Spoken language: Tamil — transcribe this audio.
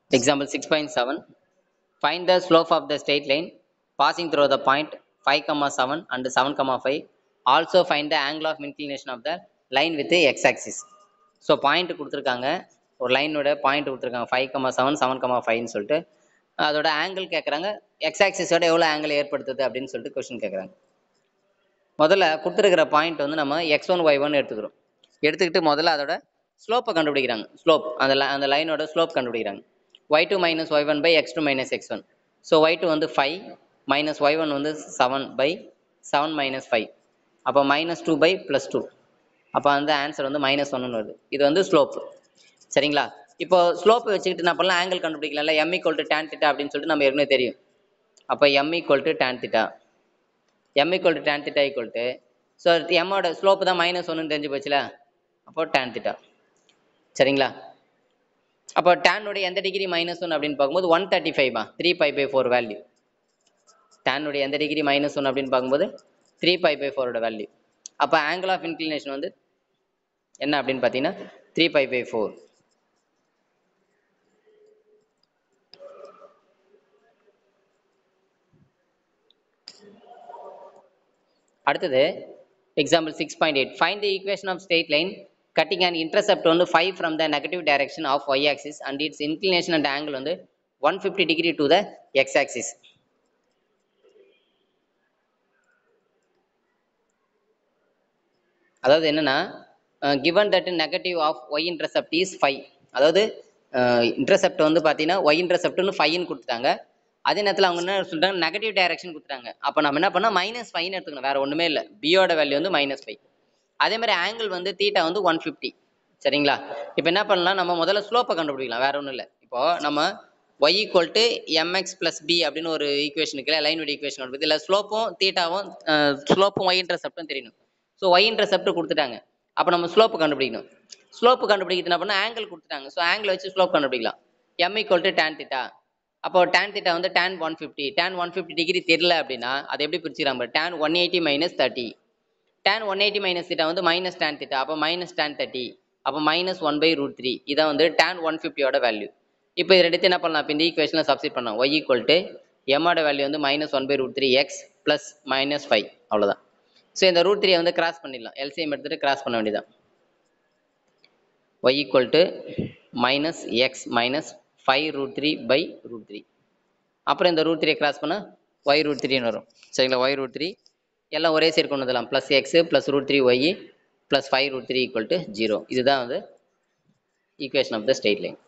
Example 6.7. Find the slope of the straight line passing through the point 5, comma 7 and 7, comma 5. Also find the angle of inclination of the line with the x-axis. So point கொடுத்துருக்காங்க ஒரு லைனோட பாயிண்ட் கொடுத்துருக்காங்க five comma seven seven comma ஃபைவ்னு சொல்லிட்டு அதோட ஆங்கிள் கேட்குறாங்க எக்ஸ் ஆக்சிஸோட எவ்வளோ ஆங்கிள் ஏற்படுத்துது அப்படின்னு சொல்லிட்டு கொஸ்டின் கேட்குறாங்க முதல்ல கொடுத்துருக்கிற பாயிண்ட் வந்து நம்ம எக்ஸ் ஒன் ஒய் ஒன் எடுத்துக்கிறோம் எடுத்துக்கிட்டு முதல்ல அதோட ஸ்லோப்பை கண்டுபிடிக்கிறாங்க ஸ்லோப் அந்த li- அந்த லைனோட ஸ்லோப் கண்டுபிடிக்கிறாங்க Y two minus Y one by X two minus X one so Y two வந்து ஃபைவ் மைனஸ் ஒய் ஒன் வந்து seven by seven minus five அப்போ minus two by plus two அப்போ வந்து ஆன்சர் வந்து மைனஸ் ஒன்னு வருது இது வந்து ஸ்லோப் சரிங்களா இப்போ ஸ்லோப் வச்சுக்கிட்டு என்ன பண்ணலாம் ஆங்கிள் கண்டுபிடிக்கலாம்ல M equal to tan theta அப்படின்னு சொல்லிட்டு நம்ம ஏற்கனவே தெரியும் அப்போ M equal to tan theta M equal to tan theta equal to so எம்மோட ஸ்லோப் தான் மைனஸ் ஒன்னு தெரிஞ்சு போச்சுல அப்போ டேன் திட்டா சரிங்களா அப்போ டேனுடைய எந்த டிகிரி மைனஸ் ஒன் அப்படின்னு பார்க்கும்போது ஒன் தேர்ட்டி ஃபைவா three pi by four value டேனுடைய எந்த டிகிரி மைனஸ் ஒன் அப்படின்னு பார்க்கும்போது த்ரீ பை பை ஃபோரோட வேல்யூ அப்போ ஆங்கிள் ஆஃப் இன்க்ளினேஷன் வந்து என்ன அப்படின்னு பார்த்தீங்கன்னா த்ரீ பை பை ஃபோர் அடுத்தது example six point eight find the equation of straight line cutting and intercept வந்து five from the negative direction of Y axis and its inclination and angle வந்து one fifty degree to the X axis அதாவது என்னன்னா given that negative of Y intercept is five அதாவது இன்டர்செப்ட் வந்து பார்த்தீங்கன்னா ஒய் இன்டர்செப்ட்னு ஃபைவ்னு கொடுத்துட்டாங்க அதே நேரத்தில் அவங்க என்ன சொல்றாங்க நெகட்டிவ் டைரக்ஷன் கொடுத்துட்டாங்க அப்போ நம்ம என்ன பண்ணால் மைனஸ் ஃபைவ்னு எடுத்துக்கணும் வேற ஒன்றுமே இல்லை பியோட வேல்யூ வந்து மைனஸ் ஃபைவ் அதே மாதிரி ஆங்கிள் வந்து தீட்டா வந்து ஒன் ஃபிஃப்டி சரிங்களா இப்போ என்ன பண்ணலாம் நம்ம முதல்ல ஸ்லோப்பை கண்டுபிடிக்கலாம் வேற ஒன்றும் இல்லை இப்போ நம்ம Y equal to M X plus B அப்படின்னு ஒரு ஈக்குவேஷன் இருக்குல்ல லைனோட ஈக்குவேஷன் வருது இதில் ஸ்லோப்பும் தீட்டாவும் ஸ்லோப்பும் ஒய் இன்டர்செப்டும் தெரியணும் ஸோ ஒய் இன்டர்செப்ட் கொடுத்துட்டாங்க அப்போ நம்ம ஸ்லோப்பு கண்டுபிடிக்கணும் ஸ்லோப்பு கண்டுபிடிக்கிறது என்ன பண்ணால் ஆங்கிள் கொடுத்துட்டாங்க ஸோ ஆங்கிள் வச்சு ஸ்லோப் கண்டுபிடிக்கலாம் M equal to tan theta அப்போ டேன் திட்டா வந்து tan one fifty tan one fifty degree தெரியல அப்படின்னா அதை எப்படி பிரிச்சுக்கிறாங்க tan one eighty minus thirty tan one eighty minus theta வந்து மைனஸ் டேன் திட்டா அப்போ மைனஸ் டேன் தேர்ட்டி அப்போ minus one by root three இதான் வந்து டேன் ஒன் ஃபிஃப்டியோட வேல்யூ இப்போ இதை எடுத்து என்ன பண்ணலாம் இப்போ இந்த ஈக்குவேஷனில் சப்ஸ்டிட் பண்ணலாம் ஒய் ஈக்குவல் டு எம்மோட வேல்யூ வந்து minus one by root three X plus minus five அவ்வளோதான் ஸோ இந்த ரூட் த்ரீயை வந்து கிராஸ் பண்ணிடலாம் எல்சிஎம் எடுத்துகிட்டு கிராஸ் பண்ண வேண்டியதான் Y equal to minus X minus five root three by root three அப்புறம் இந்த ரூட் த்ரீயை கிராஸ் பண்ணால் ஒய் ரூட் த்ரீன்னு வரும் சரிங்களா ஒய் ரூட் த்ரீ எல்லாம் ஒரே சைடு கொண்டு வந்துடலாம் plus X plus root three Y plus five root three equal to zero இதுதான் வந்து equation of the straight line